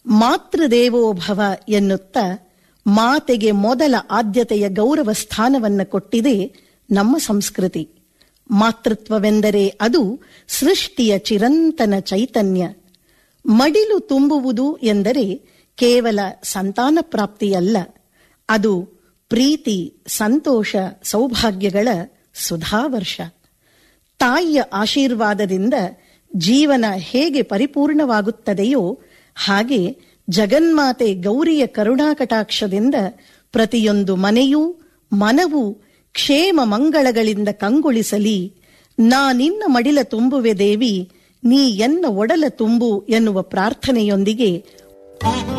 ಮಾತೃದೇವೋ ಭವ ಎನ್ನುತ್ತಾ ಮಾತೆಗೆ ಮೊದಲ ಆದ್ಯತೆಯ ಗೌರವ ಸ್ಥಾನವನ್ನು ಕೊಟ್ಟಿದೆ ನಮ್ಮ ಸಂಸ್ಕೃತಿ ಮಾತೃತ್ವವೆಂದರೆ ಅದು ಸೃಷ್ಟಿಯ ಚಿರಂತನ ಚೈತನ್ಯ ಮಡಿಲು ತುಂಬುವುದು ಎಂದರೆ ಕೇವಲ ಸಂತಾನ ಪ್ರಾಪ್ತಿಯಲ್ಲ ಅದು ಪ್ರೀತಿ ಸಂತೋಷ ಸೌಭಾಗ್ಯಗಳ ಸುಧಾವರ್ಷ ತಾಯಿಯ ಆಶೀರ್ವಾದದಿಂದ ಜೀವನ ಹೇಗೆ ಪರಿಪೂರ್ಣವಾಗುತ್ತದೆಯೋ ಹಾಗೆ ಜಗನ್ಮಾತೆ ಗೌರಿಯ ಕರುಣಾಕಟಾಕ್ಷದಿಂದ ಪ್ರತಿಯೊಂದು ಮನೆಯೂ ಮನವೂ ಕ್ಷೇಮ ಮಂಗಳಗಳಿಂದ ಕಂಗೊಳಿಸಲಿ ನಾ ನಿನ್ನ ಮಡಿಲ ತುಂಬುವೆ ದೇವಿ ನೀ ಎನ್ನ ಒಡಲ ತುಂಬು ಎನ್ನುವ ಪ್ರಾರ್ಥನೆಯೊಂದಿಗೆ